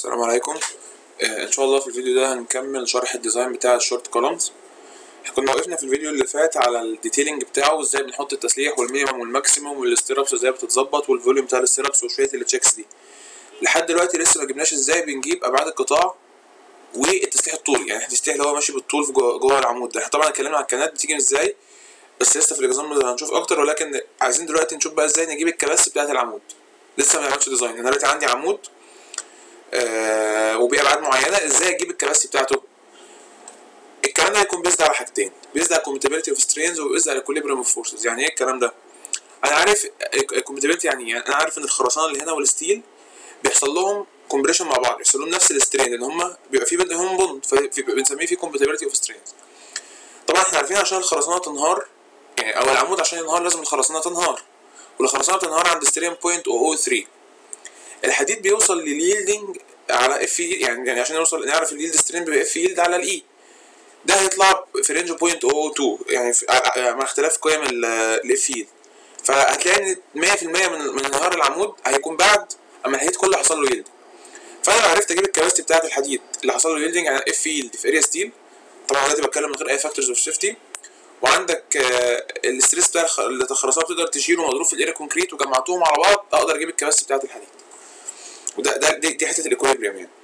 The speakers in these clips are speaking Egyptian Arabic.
السلام عليكم آه ان شاء الله في الفيديو ده هنكمل شرح الديزاين بتاع الشورت كولومز احنا كنا وقفنا في الفيديو اللي فات على الديتيلنج بتاعه ازاي بنحط التسليح والمينيمم والماكسيمم والستيرابس ازاي بتتظبط والفوليوم بتاع الستيرابس وشويه التشيكس دي لحد دلوقتي لسه ما جبناش ازاي بنجيب ابعاد القطاع والتسليح الطولي يعني التسليح اللي هو ماشي بالطول في جوه, جوه العمود ده احنا طبعا اتكلمنا عن الكنات بتيجي ازاي بس لسه في الاكزامبل هنشوف اكتر ولكن عايزين دلوقتي نشوف بقى ازاي نجيب الكباس بتاعت العمود لسه ما عملتش ديزاين انا دلوقتي عندي عمود آه وبأبعاد معينة ازاي اجيب الكباسيتي بتاعته الكلام ده هيكون بيزد على حاجتين بيزد على compatibility اوف سترينز وبيزد على equilibrium اوف فورسز يعني ايه الكلام ده انا عارف compatibility يعني يعني انا عارف ان الخرسانه اللي هنا والستيل بيحصل لهم كومبريشن مع بعض بيحصل لهم نفس السترين لان هم بيبقى في بينهم بوند فبنسميه في compatibility اوف سترينز طبعا احنا عارفين عشان الخرسانه تنهار يعني او العمود عشان ينهار لازم الخرسانه تنهار والخرسانه تنهار عند سترين بوينت 003 الحديد بيوصل لليلدنج على اف يعني, يعني عشان نوصل نعرف اليلد سترين بيبقى اف يلد على الاي ده هيطلع في رينج بوينت 002 يعني مع اختلاف قيم الاف يلد فهتلاقي ان 100% من من انهيار العمود هيكون بعد اما الحديد كله حصل له يلد فانا لو عرفت اجيب الكباستي بتاعه الحديد اللي حصل له يلدنج على اف يلد في اريا ستيل طبعا دلوقتي بتكلم من غير اي فاكتورز اوف سيفتي وعندك الاستريس بتاع الخرسانه بتقدر تشيله مضروب في الاريا كونكريت وجمعتهم على بعض اقدر اجيب الكباستي بتاعه الحديد وده ده دي, دي حته الايكوليبريم يعني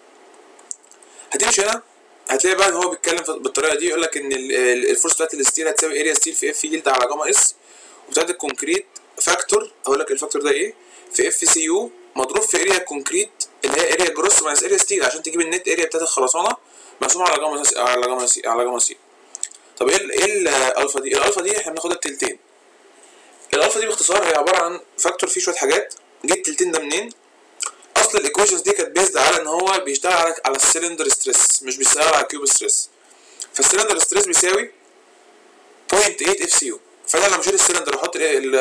هتمشي هنا هتلاقي بقى ان هو بيتكلم بالطريقه دي يقول لك ان الفورس بتاعت الستيل هتساوي اريا ستيل في اف يلد على جاما اس وبتاعت الكونكريت فاكتور هقول لك الفاكتور ده ايه في اف سي يو مضروب في اريا كونكريت اللي هي اريا جروس ماينس اريا ستيل عشان تجيب النت اريا بتاعت الخرسانه مقسومه على جاما على جاما سي على جاما سي طب ايه ايه الالفا دي الالفا دي احنا بناخدها بتلتين الالفا دي باختصار هي عباره عن فاكتور فيه شويه حاجات جبت التلتين ده منين اصل الايكويشنز دي كانت بيزد على ان هو بيشتغل على على السلندر ستريس مش بيشتغل على الكيوب ستريس فالسلندر ستريس بيساوي 0.8 اف سي يو فانا لما اشيل السلندر واحط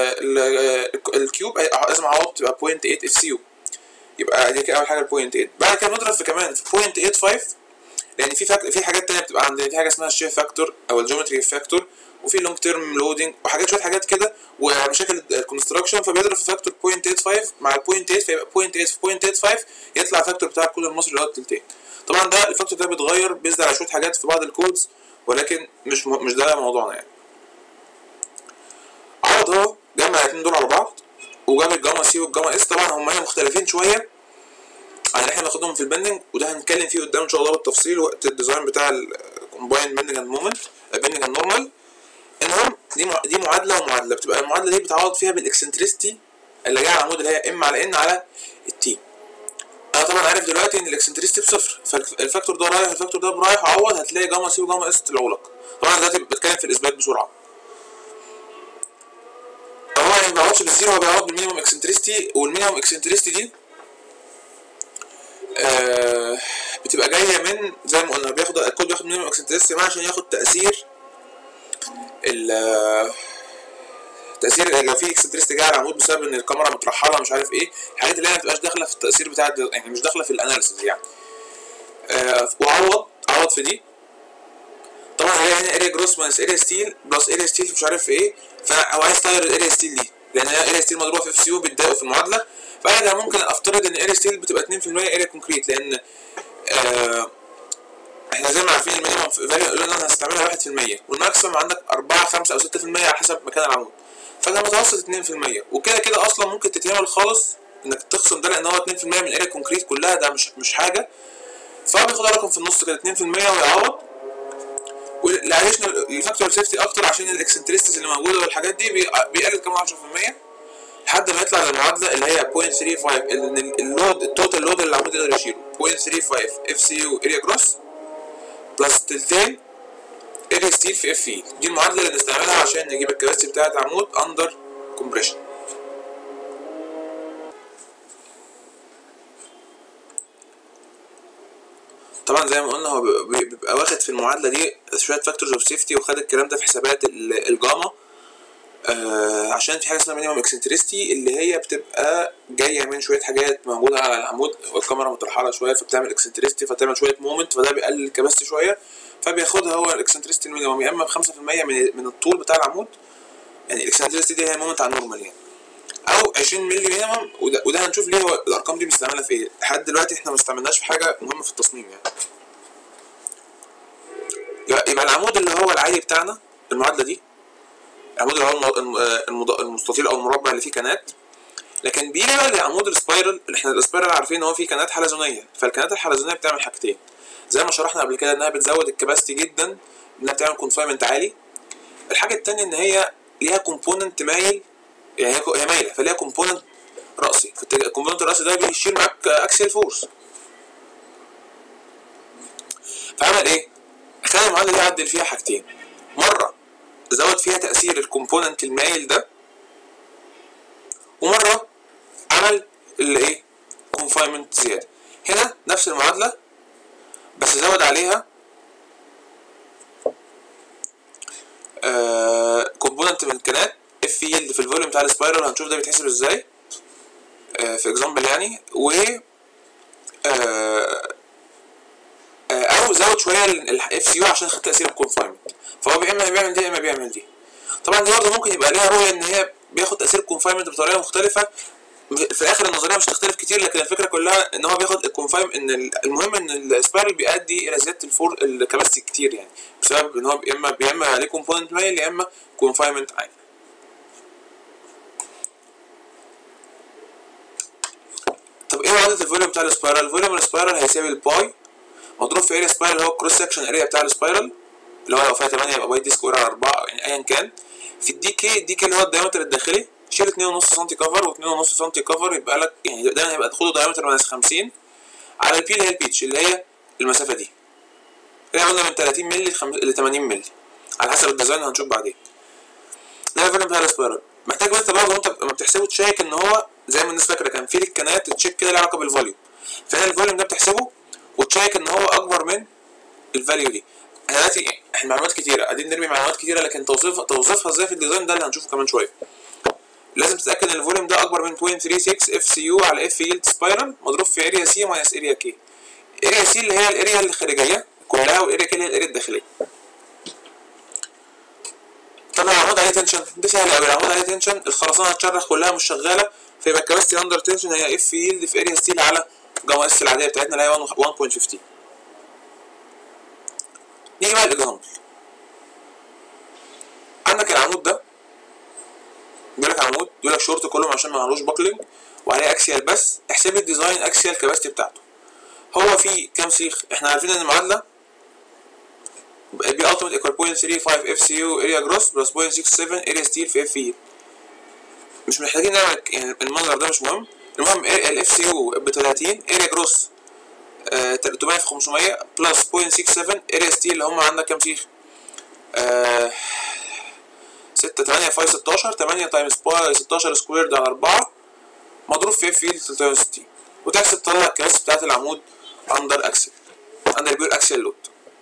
الكيوب لازم اعوض تبقى 0.8 اف سي يو يبقى دي كده اول حاجه 0.8 بعد كده نضرب في كمان في 0.85 لان في فاك... في حاجات تانية بتبقى عندنا في حاجه اسمها الشيف فاكتور او الجيومتري فاكتور وفي لونج تيرم لودنج وحاجات شويه حاجات كده ومشاكل الكونستراكشن فبيضرب في فاكتور 0.85 مع ال 0.8 فيبقى 0.8 في 0.85 يطلع الفاكتور بتاع الكود المصري اللي هو التلتين طبعا ده الفاكتور ده بيتغير بيزد على شويه حاجات في بعض الكودز ولكن مش م... مش ده موضوعنا يعني عوض اهو جمع الاثنين دول على بعض وجاب الجاما سي والجاما اس طبعا هم هنا مختلفين شويه عن اللي احنا بناخدهم في البندنج وده هنتكلم فيه قدام ان شاء الله بالتفصيل وقت الديزاين بتاع الكومباين بندنج اند مومنت بندنج اند نورمال المهم دي مع... دي معادله ومعادله بتبقى المعادله دي بتعوض فيها بالاكسنتريستي اللي جايه على العمود اللي هي ام على ان على التي انا طبعا عارف دلوقتي ان الاكسنتريستي بصفر فالفاكتور ده رايح الفاكتور ده رايح اعوض هتلاقي جاما سي وجاما اس طلعوا لك طبعا دلوقتي بتكلم في الاثبات بسرعه هو يعني ما بيعوضش بالزيرو هو بيعوض بالمينيمم اكسنتريستي والمينيمم اكسنتريستي دي آه بتبقى جايه من زي ما قلنا بياخد الكود بياخد مينيمم اكسنتريستي عشان ياخد تاثير ال تاثير لو في اكسنتريستي جايه على العمود بسبب ان الكاميرا مترحله مش عارف ايه الحاجات اللي هي ما بتبقاش داخله في التاثير بتاع يعني مش داخله في الاناليسيز يعني آه وعوض عوض في دي طبعا هي هنا اريا جروس ماينس اريا ستيل بلس اريا ستيل مش عارف في ايه فهو عايز يطير الاريا ستيل دي لان هي اريا ستيل مضروبه في اف سي يو بتضايقه في المعادله فانا ممكن افترض ان اريا ستيل بتبقى 2% اريا كونكريت لان آه احنا زي ما عارفين المينيمم فاليو قلنا انا هستعملها 1% والماكسيمم عندك 4 5 او 6% على حسب مكان العمود فده متوسط 2% وكده كده اصلا ممكن تتعمل خالص انك تخصم ده لان هو 2% من اريا كونكريت كلها ده مش مش حاجه فبياخد رقم في النص كده 2% ويعوض واللي عايشنا الفاكتور سيفتي اكتر عشان الاكسنتريستيز اللي موجوده والحاجات دي بيقلل كمان 10% لحد ما يطلع للمعادله اللي هي 0.35 اللود التوتال لود اللي العمود يقدر يشيله 0.35 اف سي يو اريا جروس بلس تلتين اريا ستيل في اف اي دي المعادله اللي نستعملها عشان نجيب الكباسيتي بتاعه العمود اندر كومبريشن طبعا زي ما قلنا هو بيبقى واخد في المعادله دي شويه فاكتورز اوف سيفتي وخد الكلام ده في حسابات الجاما آه عشان في حاجه اسمها مينيمم اكسنتريستي اللي هي بتبقى جايه من شويه حاجات موجوده على العمود والكاميرا مترحله شويه فبتعمل اكسنتريستي فتعمل شويه مومنت فده بيقلل الكباستي شويه فبياخدها هو الاكسنتريستي المينيمم يا اما ب 5% من من الطول بتاع العمود يعني الاكسنتريستي دي هي مومنت على النورمال يعني او 20 مللي مينيمم وده, وده هنشوف ليه هو الارقام دي مستعمله في ايه لحد دلوقتي احنا ما استعملناش في حاجه مهمه في التصميم يعني يبقى يبقى العمود اللي هو العادي بتاعنا المعادله دي العمود اللي هو الم- الم- المض- المستطيل او المربع اللي فيه كانات لكن بيجي بقى لعمود السبايرال اللي احنا السبايرال عارفين ان هو فيه كانات حلزونيه فالكانات الحلزونيه بتعمل حاجتين زي ما شرحنا قبل كده انها بتزود الكباستي جدا انها بتعمل كونفاينمنت عالي الحاجه التانية ان هي ليها كومبوننت مايل يعني هي هي مايله فليها كومبوننت راسي فالكومبوننت الراسي ده بيشيل معاك اكسل فورس فعمل ايه؟ خلى المعادله دي عدل فيها حاجتين مره زود فيها تاثير الكومبوننت المايل ده ومره عمل اللي ايه؟ كونفاينمنت زياده هنا نفس المعادله بس زود عليها كومبوننت من الكنات اف يلد في الفوليوم بتاع السبايرال هنشوف ده بيتحسب ازاي آه، في اكزامبل يعني و آه، آه، او زود شويه الاف سي يو عشان خد تاثير الكونفاينمنت فهو يا اما بيعمل دي يا اما بيعمل دي طبعا دي برضه ممكن يبقى ليها رؤيه ان هي بياخد تاثير الكونفاينمنت بطريقه مختلفه في الاخر النظريه مش هتختلف كتير لكن الفكره كلها ان هو بياخد الكونفايم ان ال- المهم ان السبايرال بيؤدي الى زياده الفور الكباستي كتير يعني بسبب ان هو يا اما يا اما عليه كومبوننت مايل يا اما كونفاينمنت عالي طب ايه معادله الفوليوم بتاع السبايرال الفوليوم السبايرال هيساوي الباي مضروب في اريا سبايرال اللي هو الكروس سكشن اريا بتاع السبايرال اللي هو لو فيها 8 يبقى باي دي سكوير على 4 يعني ايا كان في الدي كي الدي كي اللي هو الدايمتر الداخلي شيل 2.5 سم كفر و2.5 سم كفر يبقى لك يعني دايما هيبقى تاخده دايمتر ماينس 50 على البي اللي هي البيتش اللي هي المسافه دي اللي قلنا من 30 مللي ل 80 مللي على حسب الديزاين هنشوف بعدين ده الفوليوم بتاع السبايرال محتاج بس برضه وانت لما بتحسبه تشيك ان هو زي ما الناس فاكره كان في الكنات تشيك كده له علاقه بالفوليوم فهنا الفوليوم ده بتحسبه وتشيك ان هو اكبر من الفاليو دي احنا دلوقتي احنا معلومات كتيره قاعدين نرمي معلومات كتيره لكن توصيف توظيفها ازاي في الديزاين ده اللي هنشوفه كمان شويه لازم تتاكد ان الفوليوم ده اكبر من 0.36 اف سي يو على اف يلد سبايرال مضروب في اريا سي ماينس اريا كي اريا سي اللي هي الاريا الخارجيه كلها والاريا كي اللي هي الاريا الداخليه طبعا العمود عليه تنشن دي سهله قوي العمود عليه تنشن الخرسانه هتشرخ كلها مش شغاله فيبقى الكباستي اندر تنشن هي اف يلد في اريا ستيل على جاما اس العاديه بتاعتنا اللي هي 1.15 نيجي بقى الاكزامبل عندك العمود ده بيقول لك عمود بيقول لك شورت كله عشان ما معلوش باكلينج وعليه اكسيال بس احسب لي الديزاين اكسيال كباستي بتاعته هو في كام سيخ احنا عارفين ان المعادله بي التيميت ايكوال 0.35 اف سي يو اريا جروس بلس 0.67 اريا ستيل في اف اي مش محتاجين نعمل يعني المنظر ده مش مهم المهم الاف سي يو ب 30 اريا جروس 300 في 500 بلس 0.67 اريا ستيل اللي هم عندك كام سيخ؟ آه 6 8 في 16 8 تايمز باي 16 سكويرد على 4 مضروب في اف يلد 63 وتحسب تطلع الكباس بتاعت العمود اندر اكسل اندر بيور اكسل لود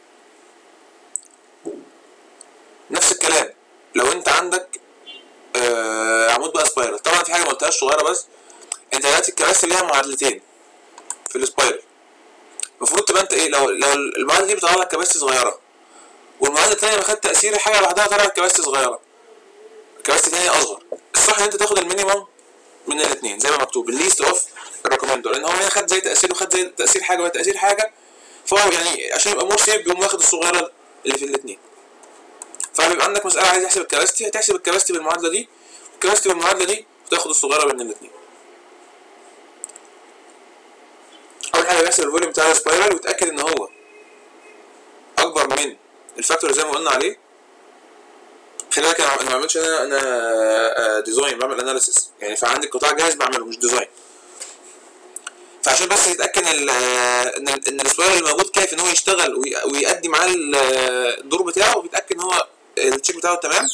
نفس الكلام لو انت عندك آه عمود بقى سبايرال طبعا في حاجه ما قلتهاش صغيره بس انت دلوقتي الكباس ليها معادلتين في السبايرال المفروض تبقى انت ايه لو لو المعادله دي بتطلع لك كباستي صغيره والمعادله الثانيه خدت تاثير حاجه لوحدها طلعت كباستي صغيره كباستي ثانيه اصغر الصح ان انت تاخد المينيمم من الاثنين زي ما مكتوب الليست اوف الريكومندر لان هو هنا خد زي تاثير وخد زي تاثير حاجه وتاثير حاجه فهو يعني عشان يبقى مور سيف بيقوم واخد الصغيره اللي في الاثنين فبيبقى عندك مساله عايز تحسب الكباستي هتحسب الكباستي بالمعادله دي والكباستي بالمعادله دي وتاخد الصغيره بين الاثنين اول حاجه بيحسب الفوليوم بتاع السبايرال ويتاكد ان هو اكبر من الفاكتور زي ما قلنا عليه خلي بالك انا ما بعملش انا انا ديزاين بعمل اناليسيس يعني فعندي القطاع جاهز بعمله مش ديزاين فعشان بس يتاكد ان ان ان السبايرال اللي موجود كافي ان هو يشتغل ويأدي معاه الدور بتاعه بيتاكد ان هو التشيك بتاعه تمام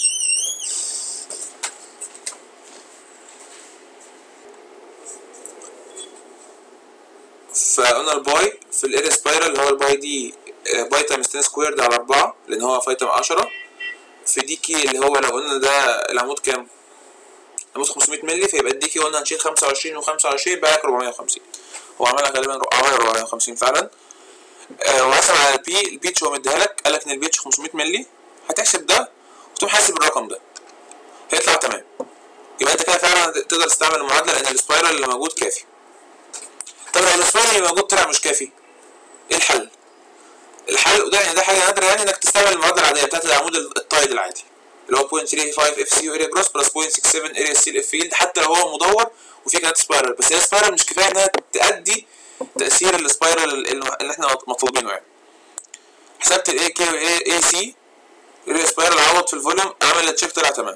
فقلنا الباي في الاريا سبايرال اللي هو الباي دي باي تايمز 10 سكويرد على 4 لان هو فاي تايم 10 في دي كي اللي هو لو قلنا ده العمود كام؟ العمود 500 مللي فيبقى الدي كي قلنا هنشيل 25 و25 يبقى لك 450 هو عملها غالبا عمل 450 فعلا آه وحسب على البي البيتش هو مديها لك قال لك ان البيتش 500 مللي هتحسب ده وتقوم حاسب الرقم ده هيطلع تمام يبقى انت كده فعلا تقدر تستعمل المعادله لان السبايرال اللي موجود كافي طب لو السبايرال اللي موجود طلع مش كافي ايه الحل الحل وده يعني ده حاجه نادره يعني انك تستعمل المعادله العاديه بتاعت العمود الطايد العادي اللي هو 0.35 اف سي اريا جروس بلس 0.67 اريا ستيل اف فيلد حتى لو هو مدور وفي كانت سبايرال بس هي سبايرال مش كفايه انها تأدي تأثير السبايرال اللي احنا مطلوبينه يعني حسبت الاي كي والاي اي سي اريا سبايرال عوض في الفوليوم عمل التشيك طلع تمام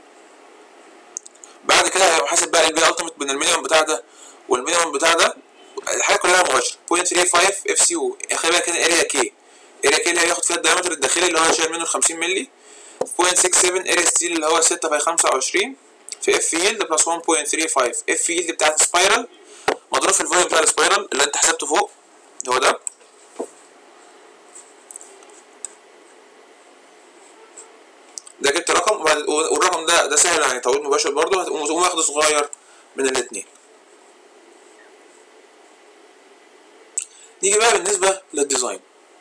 بعد كده هيبقى حاسب بقى البي التيميت من المينيمم بتاع ده والمينيمم بتاع ده الحاجه كلها مباشره 0.35 اف سي يو خلي بالك هنا اريا كي اريا كي اللي هياخد فيها الدايمتر الداخلي اللي هو شايل منه 50 مللي 0.67 اريا ستيل اللي هو 6 في 25 في اف يلد بلس 1.35 اف يلد بتاعت السبايرال مضروب في الفوليوم بتاع السبايرال اللي انت حسبته فوق هو ده ده جبت رقم والرقم ده ده سهل يعني تعويض مباشر برضه هتقوم واخده صغير من الاثنين نيجي بقى بالنسبه للديزاين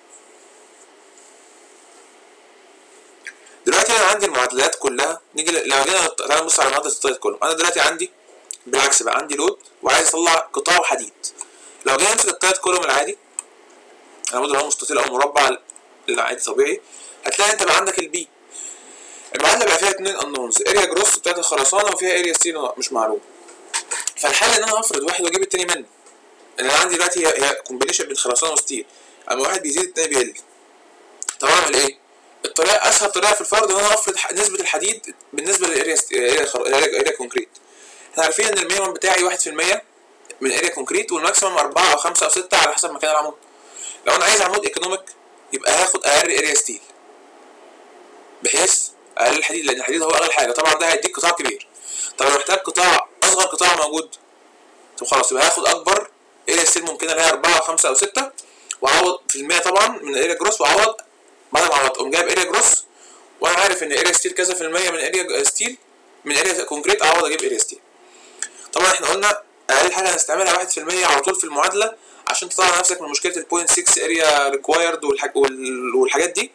دلوقتي انا عندي المعادلات كلها نيجي لو جينا تعالى نبص على معادله التايت كولوم انا دلوقتي عندي بالعكس بقى عندي لود وعايز اطلع قطاع وحديد لو جينا نمسك التايت كولوم العادي العمود اللي هو مستطيل او مربع العادي طبيعي هتلاقي انت بقى عندك البي المعادله بقى فيها اتنين انونز اريا جروس بتاعت الخرسانه وفيها اريا ستيل مش معلوم فالحل ان انا افرض واحد واجيب التاني منه ان انا عندي دلوقتي هي, هي كومبينيشن بين خرسانه وستيل اما واحد بيزيد التاني بيقل طب اعمل ايه؟ الطريقه اسهل طريقه في الفرض ان انا افرض نسبه الحديد بالنسبه للاريا اريا اريا كونكريت احنا عارفين ان المينيمم بتاعي 1% من اريا كونكريت والماكسيمم 4 او 5 او 6 على حسب مكان العمود لو انا عايز عمود ايكونوميك يبقى هاخد اقل اريا ستيل بحيث اقل الحديد لان الحديد هو اغلى حاجه طبعا ده هيديك قطاع كبير طب لو محتاج قطاع اصغر قطاع موجود طب خلاص يبقى هاخد اكبر اريا ستيل ممكنه اللي هي 4 او 5 او 6 واعوض في المية طبعا من الاريا جروس واعوض بعد ما عوضت اقوم جايب اريا جروس وانا عارف ان اريا ستيل كذا في المية من اريا ستيل من اريا كونكريت اعوض اجيب اريا ستيل طبعا احنا قلنا اقل حاجه هنستعملها 1% على طول في المعادله عشان تطلع نفسك من مشكله ال 0.6 اريا ريكوايرد والحاجات دي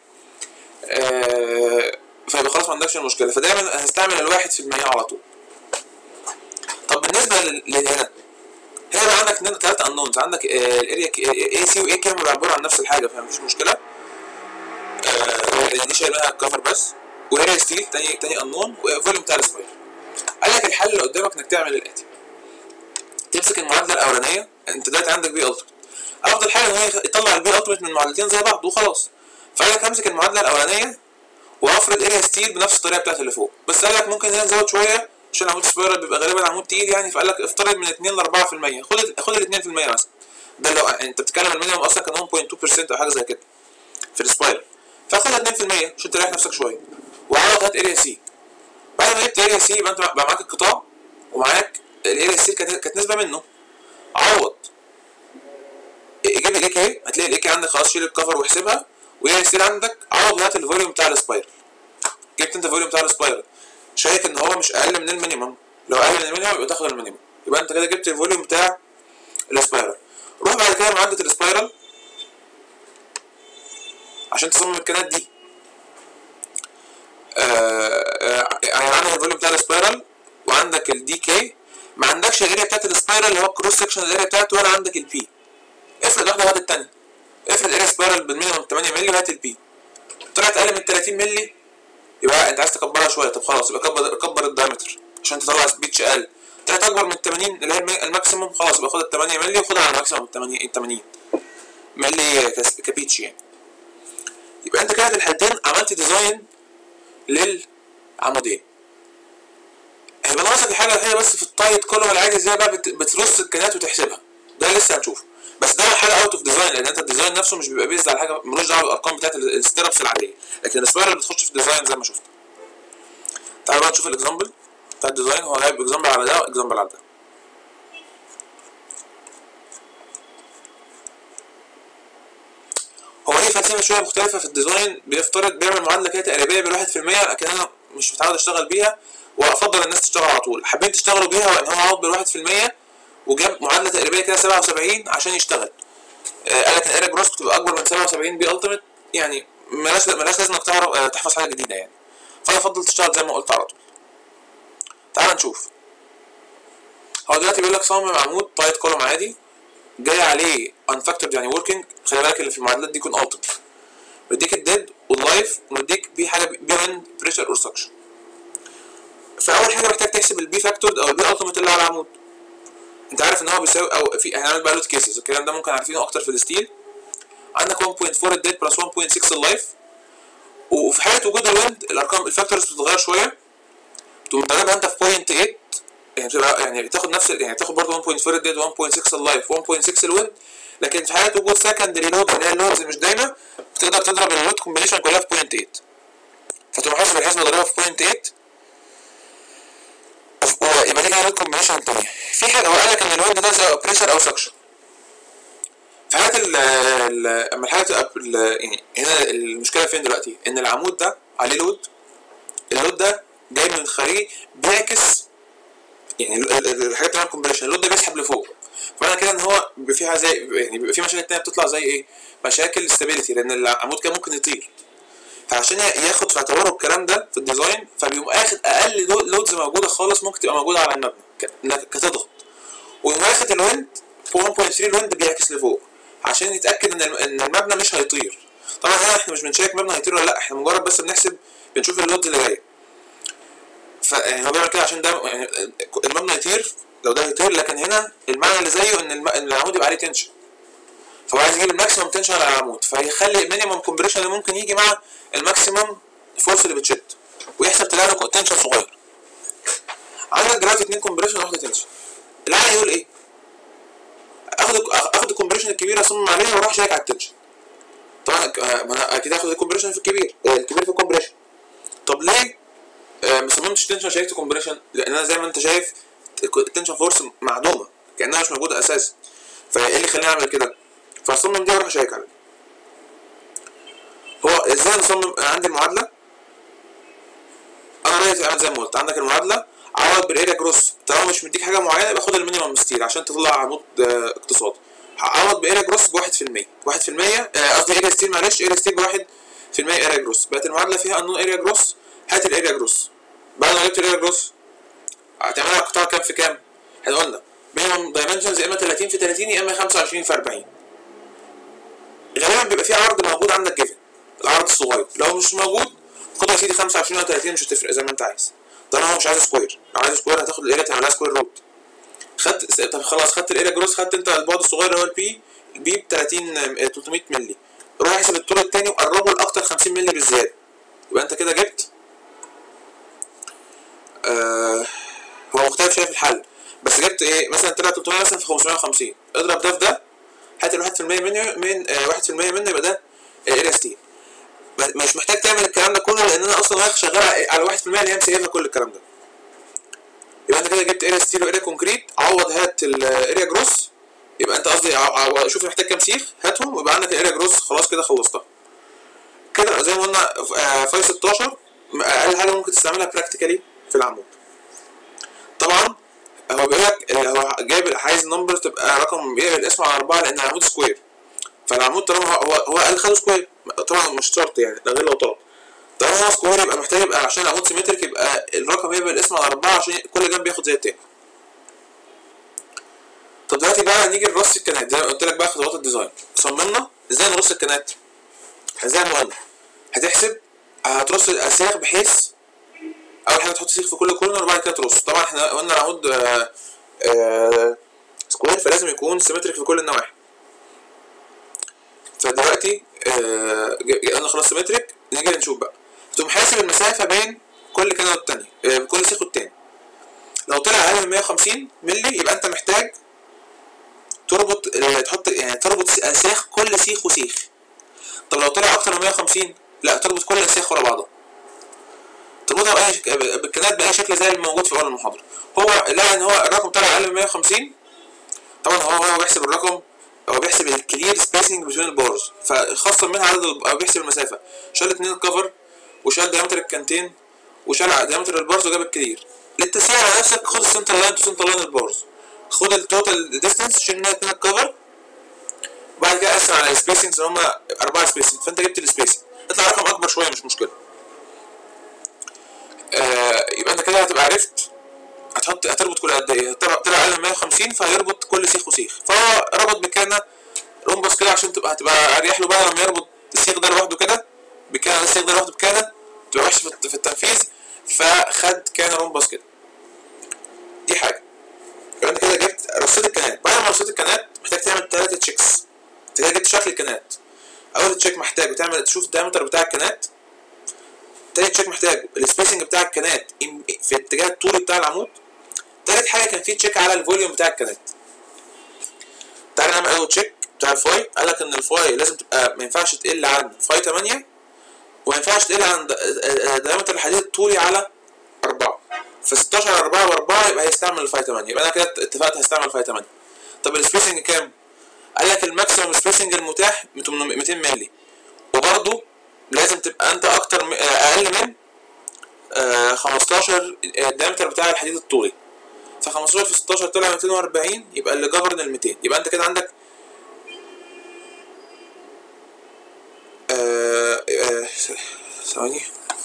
آه فيبقى خلاص ما عندكش المشكله فدايما هستعمل الواحد في المية على طول طب بالنسبه لهنا هنا بقى عندك ثلاث انونز عندك الاريا اي سي واي كام بيعبروا عن نفس الحاجه فمفيش مشكله آه دي شايل منها الكفر بس واريا ستيل تاني تاني انون وفوليوم بتاع السباير قال لك الحل اللي قدامك انك تعمل الاتي تمسك المعادله الاولانيه انت دلوقتي عندك بي التيميت افضل حاجه ان هو يطلع البي التيميت من معادلتين زي بعض وخلاص فقال لك همسك المعادله الاولانيه وافرض اريا ستيل بنفس الطريقه بتاعت اللي فوق بس قال لك ممكن هنا نزود شويه عشان عمود سبايرال بيبقى غالبا عمود تقيل يعني فقال لك افترض من 2 ل 4% خد خد ال 2% مثلا ده لو انت بتتكلم المينيمم اصلا كان 1.2% او حاجه زي كده في السبايرال فخدها 2% عشان تريح نفسك شويه وعوض هات اريا سي بعد ما جبت اريا سي يبقى انت بقى معاك القطاع ومعاك الاريا سي كانت نسبه منه عوض جيب الاي كي هتلاقي الاي كي عندك خلاص شيل الكفر واحسبها واريا سي عندك عوض هات الفوليوم بتاع السبايرال جبت انت الفوليوم بتاع السبايرال شايف ان هو مش اقل من المينيمم لو اقل من المينيمم يبقى تاخد المينيمم يبقى انت كده جبت الفوليوم بتاع السبايرال روح بعد كده معادله السبايرال عشان تصمم الكنات دي يعني عندك الفوليوم بتاع السبايرال وعندك الدي كي ما عندكش الاريا بتاعت السبايرال اللي هو الكروس سكشن الاريا بتاعته ولا عندك البي افرض واحده وهات الثانيه افرض اريا سبايرال بالمينيمم 8 مللي وهات البي طلعت اقل من 30 مللي يبقى انت عايز تكبرها شويه طب خلاص يبقى كبر كبر الدايمتر عشان تطلع سبيتش اقل طلعت اكبر من 80 اللي هي الماكسيموم خلاص يبقى خد ال 8 مللي وخدها على الماكسيموم 80 80 مللي كبيتش يعني يبقى انت كده في الحالتين عملت ديزاين للعمودين هيبقى ناقصك الحاجه الوحيده بس في التايت كولوم العادي ازاي بقى بت- بترص الكنات وتحسبها ده لسه هنشوفه بس ده حاجه اوت اوف ديزاين لان انت الديزاين نفسه مش بيبقى بيزد على حاجه ملوش دعوه بالارقام بتاعت الستيربس العاديه لكن السبايرال بتخش في الديزاين زي ما شفت تعالوا بقى نشوف الاكزامبل بتاع الديزاين هو جايب اكزامبل على ده واكزامبل على ده هو ليه فلسفه شويه مختلفه في الديزاين بيفترض بيعمل معادله كده تقريبيه بالواحد في المية لكن انا مش متعود اشتغل بيها وافضل الناس تشتغل على طول حابين تشتغلوا بيها وان هو عوض بالواحد في المية وجاب معادله تقريبيه كده 77 عشان يشتغل آه قال لك ان الاريا جروس بتبقى اكبر من 77 بي التيميت يعني ملاش ملاش لازم انك تعرف آه تحفظ حاجه جديده يعني فانا افضل تشتغل زي ما قلت على طول تعال نشوف هو دلوقتي بيقول لك صمم عمود تايت كولوم عادي جاي عليه unfactored يعني working خلي بالك اللي في المعادلات دي يكون altered مديك الديد واللايف ومديك بيه حاجه بي وين بريشر اور سكشن فاول حاجه محتاج تحسب البي فاكتورد او البي التيميت اللي على العمود انت عارف ان هو بيساوي او في هنعمل بقى لود كيسز الكلام ده ممكن عارفينه اكتر في الستيل عندك 1.4 الديد بلس 1.6 اللايف وفي حاله وجود الويند الارقام الفاكتورز بتتغير شويه تقوم ضاربها انت في 0.8 يعني بتبقى يعني بتاخد نفس يعني بتاخد برضه 1.4 الديد 1.6 اللايف 1.6 الويند لكن في حاله وجود سكندري لود اللي هي اللودز مش دايما بتقدر تضرب اللود كومبينيشن كلها في 0.8 فتقوم حاسب الحسبه ضربها في 0.8 يبقى دي كده لود كومبينيشن تانية في حاجه هو قال لك ان الويند ده سواء بريشر او سكشن في حالة ال ال اما الحالة ال- يعني هنا المشكلة فين دلوقتي؟ إن العمود ده عليه لود اللود ده جاي من الخارج بيعكس يعني ال- ال- الحاجات اللي كومبريشن اللود ده بيسحب لفوق فمعنى كده ان هو بيبقى فيها زي يعني بيبقى في مشاكل تانية بتطلع زي ايه؟ مشاكل ستابيليتي لان العمود كان ممكن يطير فعشان ي- ياخد في اعتباره الكلام ده في الديزاين فبيقوم اخد اقل لو- لودز موجوده خالص ممكن تبقى موجوده على المبنى ك- إنها كتضغط ويقوم واخد الويند 1.3 الويند بيعكس لفوق عشان يتاكد ان الم- ان المبنى مش هيطير طبعا هنا احنا مش بنشيك مبنى هيطير ولا لا احنا مجرد بس بنحسب بنشوف اللودز اللي جايه ف يعني هو بيعمل كده عشان ده يعني المبنى يطير لو ده يطير لكن هنا المعنى اللي زيه ان الم- إن العمود يبقى عليه تنشن فهو عايز يجيب الماكسيمم تنشن على العمود فيخلي المينيمم كومبريشن اللي ممكن يجي مع الماكسيمم فورس اللي بتشد ويحسب تلاقي له تنشن صغير عندك دلوقتي اتنين كومبريشن وواحده تنشن العقل يقول ايه؟ اخد اخد الكومبريشن الكبير اصمم عليها واروح شايك على التنشن طبعا آه، ما انا اكيد هاخد الكومبريشن في الكبير آه، الكبير في الكومبريشن طب ليه آه، ما صممتش تنشن شايكت كومبريشن لان انا زي ما انت شايف التنشن فورس معدومه كانها مش موجوده اساسا فايه اللي خلاني اعمل كده فاصمم دي واروح اشيك عليها هو ازاي نصمم أنا عندي المعادله انا رايي تعمل زي ما قلت عندك المعادله عوض بالاريا جروس طالما مش مديك حاجه معينه يبقى خد المينيمم ستيل عشان تطلع عمود آه، اقتصادي عوض باريا جروس ب 1% 1% آه، قصدي اريا ستيل معلش اريا ستيل ب 1% اريا جروس بقت المعادله فيها انون اريا جروس هات الاريا جروس بعد ما جبت الاريا جروس هتعملها قطاع كام في كام؟ احنا قلنا مينيمم دايمنشنز يا اما 30 في 30 يا اما 25 في 40 غالبا بيبقى في عرض موجود عندك جيفن العرض الصغير لو مش موجود خد يا سيدي 25 او 30 مش هتفرق زي ما انت عايز طالما هو مش عايز سكوير لو عايز سكوير هتاخد الاريا تعملها سكوير روت خدت طب خلاص خدت الاريا جروس خدت انت البعد الصغير اللي هو البي البي ب 30 آه، 300 مللي روح احسب الطول التاني وقربه لاكتر 50 مللي بالزياده يبقى انت كده جبت آه هو مختلف شويه في الحل بس جبت ايه مثلا طلع 300 مثلا في 550 اضرب ده في ده هات ال 1% منه من آه 1% منه يبقى ده اريا ستيل م- مش محتاج تعمل الكلام ده كله لان انا اصلا واقف شغال على- على 1% اللي هي مسيبه كل الكلام ده يبقى انت كده جبت اريا ستيل واريا كونكريت عوض هات الاريا جروس يبقى انت قصدي ع- ع- شوف محتاج كام سيخ هاتهم ويبقى عندك الاريا جروس خلاص كده خلصتها كده زي ما قلنا آه، فاي 16 م- اقل حاجه ممكن تستعملها براكتيكالي في العمود طبعا هو بيقول لك آه، هو جايب عايز نمبر تبقى رقم بيقبل اسمه على اربعه لان العمود سكوير فالعمود طالما هو هو هو قال خده سكوير طبعا مش شرط يعني ده غير لو طلب طالما هو سكوير يبقى محتاج يبقى عشان العمود سيمتريك يبقى الرقم يقبل الاسم على اربعه عشان كل جنب ياخد زي التاني طب دلوقتي بقى نيجي لرص الكنات زي ما قلت لك بقى خطوات الديزاين صممنا ازاي نرص الكنات زي ما قلنا هتحسب هترص الاسياخ بحيث اول حاجه تحط سيخ في كل كورنر وبعد كده ترص طبعا احنا قلنا العمود آه، آه، سكوير فلازم يكون سيمتريك في كل النواحي فدلوقتي آه، ج- ج- قلنا خلاص سيمتريك نيجي نشوف بقى تقوم حاسب المسافه بين كل كنه والتانيه آه، كل سيخ والتاني لو طلع اقل من 150 مللي يبقى انت محتاج تربط ال- تحط يعني تربط اسياخ كل سيخ وسيخ طب لو طلع اكتر من 150 لا تربط كل الاسياخ ورا بعضها تربطها باي شك... بالكنات باي شكل زي اللي موجود في اول المحاضره هو لقى ان هو الرقم طلع اقل من 150 طبعا هو هو بيحسب الرقم هو بيحسب الكلير سبيسنج بين البارز فخصم منها عدد الب- او بيحسب المسافه شال اتنين الكفر وشال ديامتر الكانتين وشال ديامتر البارز وجاب الكلير للتسهيل على نفسك خد السنتر لاين تو سنتر لاين البارز خد التوتال ديستانس شيل منها اتنين الكفر وبعد كده قسم على السبيسنجز اللي هم اربعه سبيسنج فانت جبت السبيسنج يطلع رقم اكبر شويه مش مشكله آه يبقى انت كده هتبقى عرفت هتحط هتربط كل قد ايه طلع طلع اقل من 150 فهيربط كل سيخ وسيخ فهو ربط بكانه رومبس كده عشان تبقى هتبقى اريح له بقى لما يربط السيخ ده لوحده كده بكانه السيخ ده لوحده بكانه تبقى وحشه في الت- في التنفيذ فخد كان رومبس كده دي حاجه يبقى انت كده جبت رصيد الكنات بعد ما رصيد الكنات محتاج تعمل ثلاثه تشيكس انت كده جبت شكل الكنات اول تشيك محتاج تعمل تشوف الدايمتر بتاع الكنات تاني تشيك محتاج السبيسنج بتاع الكنات إم- في اتجاه الطولي بتاع العمود تالت حاجه كان في تشيك على الفوليوم بتاع الكنات تعالى نعمل اول تشيك بتاع الفاي قال لك ان الفاي لازم تبقى ما ينفعش تقل عن فاي 8 وما ينفعش تقل عن د- آه، آه، دايمتر الحديد الطولي على 4 ف 16 على 4 و4 يبقى هيستعمل الفاي 8 يبقى انا كده اتفقت هستعمل فاي 8 طب السبيسنج كام؟ قال لك الماكسيمم سبيسنج المتاح 800 200 مللي وبرضه لازم تبقى انت اكتر م- آه، اقل من آه، 15 الدايمتر بتاع الحديد الطولي ف 15 في 16 طلع 240 يبقى اللي جبرن ال 200 يبقى انت كده عندك آه، آه، ثواني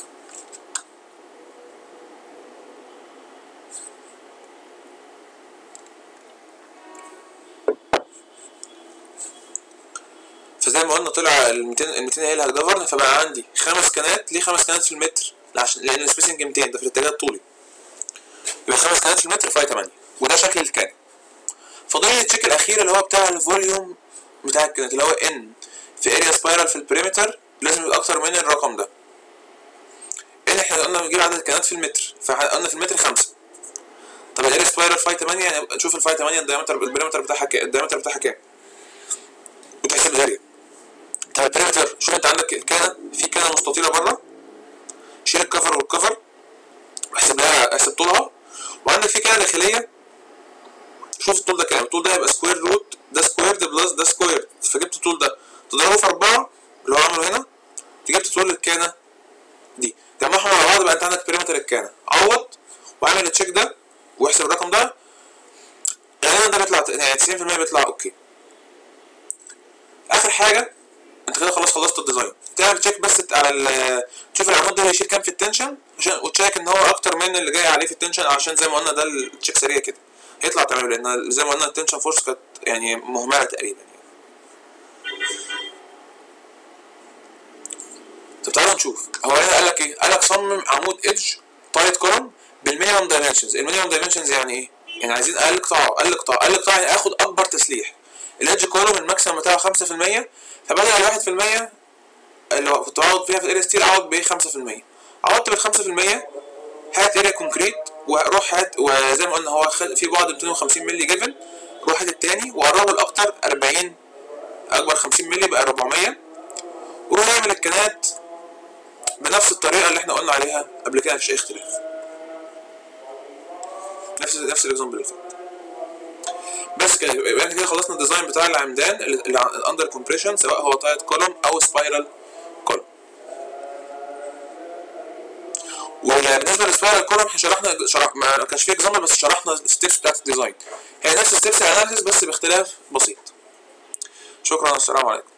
فزي ما قلنا طلع ال 200 ال 200 هي اللي هتجفرن فبقى عندي خمس كنات ليه خمس كنات في المتر عشان لان السبيسنج 200 ده في الاتجاه الطولي يبقى خمس كنات في المتر فاي 8 وده شكل الكان فاضل لي التشيك الاخير اللي هو بتاع الفوليوم بتاع الكنات اللي هو ان في اريا سبايرال في البريمتر لازم يبقى اكتر من الرقم ده ان احنا قلنا بنجيب عدد الكنات في المتر فقلنا في المتر خمسة طب الاريا سبايرال فاي 8 يعني نشوف الفاي 8 الدايمتر البريمتر بتاعها كام الدايمتر بتاعها كام وتحسب الاريا طب البريمتر شوف انت عندك الكانه في كانه مستطيله بره شيل الكفر والكفر واحسب لها احسب طولها وعندك في كانه داخليه شوف الطول ده كام الطول ده هيبقى سكوير روت ده سكويرد بلس ده سكويرد فجبت الطول ده تضربه في أربعة اللي هو عمله هنا فجبت طول الكانة دي جمعهم مع بعض بقى انت عندك بريمتر الكانة عوض واعمل التشيك ده واحسب الرقم ده غالبا ده بيطلع يعني 90% بيطلع اوكي اخر حاجة انت كده خلاص خلصت الديزاين تعمل تشيك بس على ال تشوف العمود ده هيشيل كام في التنشن عشان وتشيك ان هو اكتر من اللي جاي عليه في التنشن عشان زي ما قلنا ده التشيك سريع كده هيطلع تمام لان زي ما قلنا التنشن فورس كانت يعني مهمله تقريبا يعني. طب تعالى نشوف هو هنا قال لك ايه؟ قال لك صمم عمود ايدج تايت كولوم بالمينيمم دايمنشنز المينيمم دايمنشنز يعني ايه؟ يعني عايزين اقل قطاع اقل قطاع اقل قطاع يعني اخد اكبر تسليح الايدج كولوم الماكسيمم بتاعه 5% فبدل ال 1% اللي هو كنت بقعد فيها في الاريا ستيل اقعد ب 5% عوضت بال 5% هات اريا كونكريت وروح هات وزي ما قلنا هو خد في بعد 250 مللي جيفن روح هات التاني وقربه الاكتر 40 اكبر 50 مللي بقى 400 وروح اعمل الكنات بنفس الطريقه اللي احنا قلنا عليها قبل كده مفيش اي اختلاف نفس نفس الاكزامبل اللي فات بس كده يبقى احنا كده خلصنا الديزاين بتاع العمدان اللي اندر كومبريشن سواء هو تايت كولوم او سبايرال كولوم وبالنسبه للسبايرال كولوم احنا شرحنا شرح ما كانش فيه اكزامبل بس شرحنا الستبس بتاعت الديزاين هي نفس الستبس الاناليسيس بس باختلاف بسيط شكرا والسلام عليكم